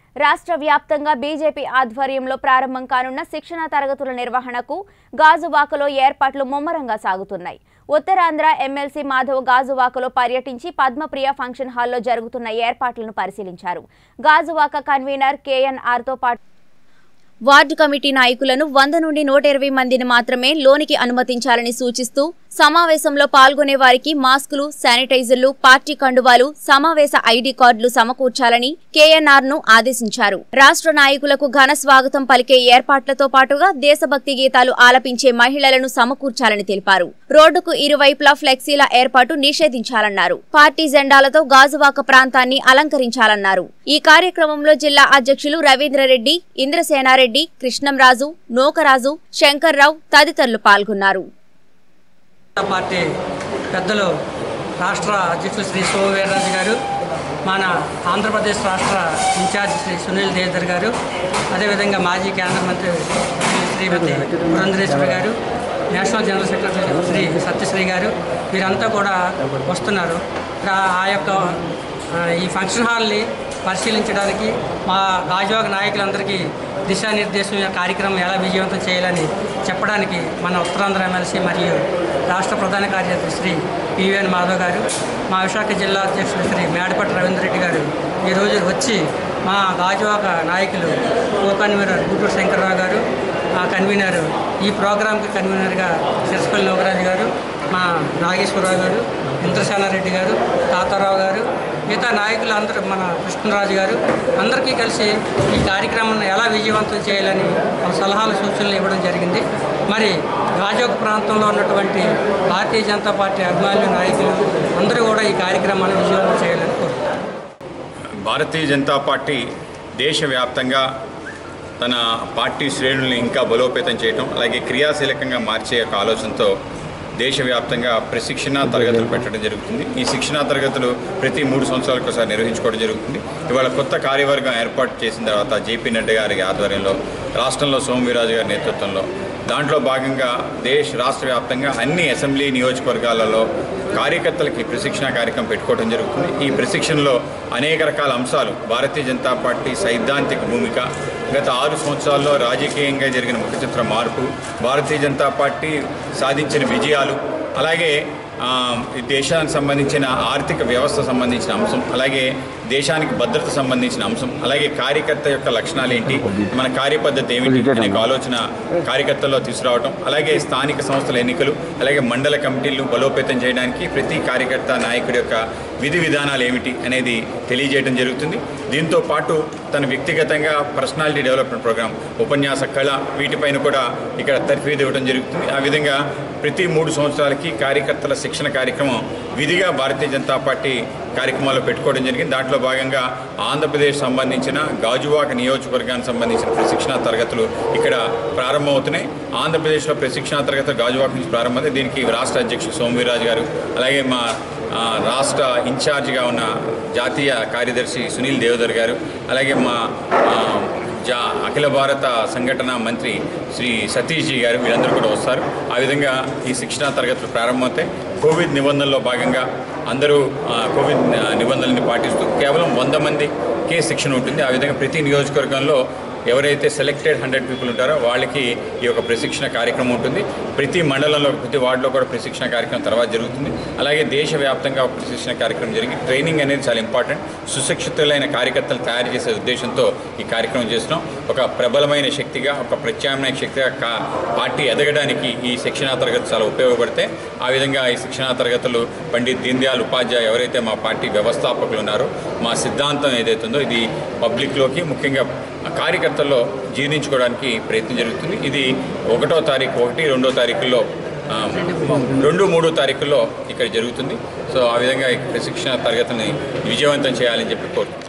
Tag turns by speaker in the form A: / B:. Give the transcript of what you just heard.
A: రాష్ట్ర వ్యాప్తంగా బీజేపీ ఆధ్వర్యంలో ప్రారంభం కానున్న శిక్షణ తరగతుల నిర్వహణకు గాజువాకలో ఏర్పాట్లు ముమ్మరంగా సాగుతున్నాయి ఉత్తరాంధ్ర ఎమ్మెల్సీ మాధవ్ గాజువాకలో పర్యటించి పద్మప్రియ ఫంక్షన్ హాల్లో జరుగుతున్న ఏర్పాట్లను పరిశీలించారు గాజువాక కన్వీనర్ కేఎన్ఆర్తో పాటు వార్డు కమిటీ నాయకులను వంద నుండి నూట ఇరవై మందిని మాత్రమే లోనికి అనుమతించాలని సూచిస్తూ సమావేశంలో పాల్గొనే వారికి మాస్కులు శానిటైజర్లు పార్టీ కండువాలు సమావేశ ఐడి కార్డులు సమకూర్చాలని కేఎన్ఆర్ ను ఆదేశించారు రాష్ట్ర నాయకులకు ఘన స్వాగతం పలికే ఏర్పాట్లతో పాటుగా దేశభక్తి గీతాలు ఆలపించే మహిళలను సమకూర్చాలని తెలిపారు రోడ్డుకు ఇరువైపులా ఫ్లెక్సీల ఏర్పాటు నిషేధించాలన్నారు పార్టీ జెండాలతో గాజువాక ప్రాంతాన్ని అలంకరించాలన్నారు ఈ కార్యక్రమంలో జిల్లా అధ్యక్షులు రవీంద్రరెడ్డి ఇంద్రసేనారెడ్డి కృష్ణంరాజు నూకరాజు శంకర్రావు తదితరులు పాల్గొన్నారు
B: పార్టీ పెద్దలు రాష్ట్ర అధ్యక్షులు శ్రీ సోమవీర్రాజు గారు మన ఆంధ్రప్రదేశ్ రాష్ట్ర ఇన్ఛార్జ్ శ్రీ సునీల్ దేవదర్ గారు అదేవిధంగా మాజీ కేంద్ర మంత్రి శ్రీమతి పురంధరేశ్వరి గారు national general secretary Shri Satyasri గారు వీరంతా కూడా వస్తున్నారు రా- ఆ యొక్క ఆ, ఈ ఫంక్షన్ హాల్ని పరిశీలించడానికి మా గాజువాక నాయకులందరికీ దిశానిర్దేశం ఈ కార్యక్రమం ఎలా విజయవంతం చేయాలని చెప్పడానికి మన ఉత్తరాంధ్ర ఎమ్మెల్సీ మరియు రాష్ట్ర ప్రధాన కార్యదర్శి శ్రీ పివిఎన్ మాధవ్ గారు మా విశాఖ జిల్లా అధ్యక్షులు శ్రీ మేడపట్టి రవీంద్ర రెడ్డి గారు ఈరోజు వచ్చి మా గాజువాక నాయకులు కో కన్వీనర్ గుంటూరు శంకర్రావు గారు ఆ కన్వీనర్ ఈ ప్రోగ్రాంకి కన్వీనర్గా శిరస్పల్లి లోకరాజు గారు మా నాగేశ్వరరావు గారు ఇంద్రసేనారెడ్డి గారు తాతారావు గారు మిగతా నాయకులు అందరూ మన కృష్ణరాజు గారు అందరికీ కలిసి ఈ కార్యక్రమాన్ని ఎలా విజయవంతం చేయాలని వాళ్ళ సలహాలు సూచనలు ఇవ్వడం జరిగింది మరి రాజోక్ ప్రాంతంలో ఉన్నటువంటి భారతీయ జనతా పార్టీ అభిమానులు నాయకులు అందరూ కూడా ఈ కార్యక్రమాన్ని విజయవంతం చేయాలని కోరుతున్నాను
C: భారతీయ జనతా పార్టీ దేశవ్యాప్తంగా తన పార్టీ శ్రేణుల్ని ఇంకా బలోపేతం చేయడం అలాగే క్రియాశీలకంగా మార్చే ఒక ఆలోచనతో దేశవ్యాప్తంగా ప్రశిక్షణ తరగతులు పెట్టడం జరుగుతుంది ఈ శిక్షణా తరగతులు ప్రతి మూడు సంవత్సరాలకు ఒకసారి నిర్వహించుకోవడం జరుగుతుంది ఇవాళ కొత్త కార్యవర్గం ఏర్పాటు చేసిన తర్వాత జేపీ నడ్డా గారి ఆధ్వర్యంలో రాష్ట్రంలో సోమవీరాజు గారి నేతృత్వంలో దాంట్లో భాగంగా దేశ రాష్ట్ర వ్యాప్తంగా అన్ని అసెంబ్లీ నియోజకవర్గాలలో కార్యకర్తలకి ప్రశిక్షణ కార్యక్రమం పెట్టుకోవడం జరుగుతుంది ఈ ప్రశిక్షణలో అనేక రకాల అంశాలు భారతీయ జనతా పార్టీ సైద్ధాంతిక భూమిక గత ఆరు సంవత్సరాల్లో రాజకీయంగా జరిగిన ముఖచిత్ర మార్పు భారతీయ జనతా పార్టీ సాధించిన విజయాలు అలాగే ఆ, ఈ దేశానికి సంబంధించిన ఆర్థిక వ్యవస్థ సంబంధించిన అంశం అలాగే దేశానికి భద్రత సంబంధించిన అంశం అలాగే కార్యకర్త యొక్క లక్షణాలు ఏంటి మన కార్యపద్ధతి ఏమిటి అనే ఒక ఆలోచన కార్యకర్తల్లో తీసుకురావటం అలాగే స్థానిక సంస్థల ఎన్నికలు అలాగే మండల కమిటీలను బలోపేతం చేయడానికి ప్రతి కార్యకర్త నాయకుడి యొక్క విధి విధానాలు ఏమిటి అనేది తెలియజేయడం జరుగుతుంది దీంతో పాటు తన వ్యక్తిగతంగా పర్సనాలిటీ డెవలప్మెంట్ ప్రోగ్రామ్ ఉపన్యాస కళ వీటిపైన కూడా ఇక్కడ తర్ఫీదు ఇవ్వడం జరుగుతుంది ఆ విధంగా ప్రతి మూడు సంవత్సరాలకి కార్యకర్తల శిక్షణ కార్యక్రమం విధిగా భారతీయ జనతా పార్టీ కార్యక్రమాల్లో పెట్టుకోవడం జరిగింది దాంట్లో భాగంగా ఆంధ్రప్రదేశ్ సంబంధించిన గాజువాక నియోజకవర్గానికి సంబంధించిన ప్రశిక్షణ తరగతులు ఇక్కడ ప్రారంభమవుతున్నాయి ఆంధ్రప్రదేశ్లో ప్రశిక్షణ తరగతులు గాజువాక నుంచి ప్రారంభమవుతాయి దీనికి రాష్ట్ర అధ్యక్షుడు సోమవీరాజు గారు అలాగే మా ఆ, రాష్ట్ర ఇన్ఛార్జిగా ఉన్న జాతీయ కార్యదర్శి సునీల్ దేవదర్ గారు అలాగే మా ఆ, జా అఖిల భారత సంఘటన మంత్రి శ్రీ సతీష్ జీ గారు వీరందరూ కూడా వస్తారు ఆ విధంగా ఈ శిక్షణా తరగతులు ప్రారంభమవుతాయి కోవిడ్ నిబంధనల్లో భాగంగా అందరూ ఆ, కోవిడ్ ఆ, నిబంధనల్ని పాటిస్తూ కేవలం వంద మందికే శిక్షణ ఉంటుంది ఆ విధంగా ప్రతి నియోజకవర్గంలో ఎవరైతే సెలెక్టెడ్ హండ్రెడ్ పీపుల్ ఉంటారో వాళ్ళకి ఈ యొక్క ప్రశిక్షణ కార్యక్రమం ఉంటుంది ప్రతి మండలంలో ప్రతి వార్డులో కూడా ప్రశిక్షణ కార్యక్రమం తర్వాత జరుగుతుంది అలాగే దేశవ్యాప్తంగా ఒక ప్రశిక్షణ కార్యక్రమం జరిగి ట్రైనింగ్ అనేది చాలా ఇంపార్టెంట్ సుశిక్షితులైన కార్యకర్తలు తయారు చేసే ఉద్దేశంతో ఈ కార్యక్రమం చేస్తున్నాం ఒక ప్రబలమైన శక్తిగా ఒక ప్రత్యామ్నాయ శక్తిగా కా పార్టీ ఎదగడానికి ఈ శిక్షణా తరగతి చాలా ఉపయోగపడతాయి ఆ విధంగా ఈ శిక్షణా తరగతులు పండిత్ దీన్ దయాళ్ ఉపాధ్యాయ ఎవరైతే మా పార్టీ వ్యవస్థాపకులు ఉన్నారో మా సిద్ధాంతం ఏదైతుందో ఇది పబ్లిక్లోకి ముఖ్యంగా కార్యకర్తల్లో జీర్ణించుకోవడానికి ప్రయత్నం జరుగుతుంది ఇది ఒకటో తారీఖు ఒకటి రెండో తారీఖుల్లో ఆ, రెండు మూడో తారీఖుల్లో ఇక్కడ జరుగుతుంది సో ఆ విధంగా ఈ ప్రశిక్షణ తరగతిని విజయవంతం చేయాలని చెప్పి కోరుతున్నాను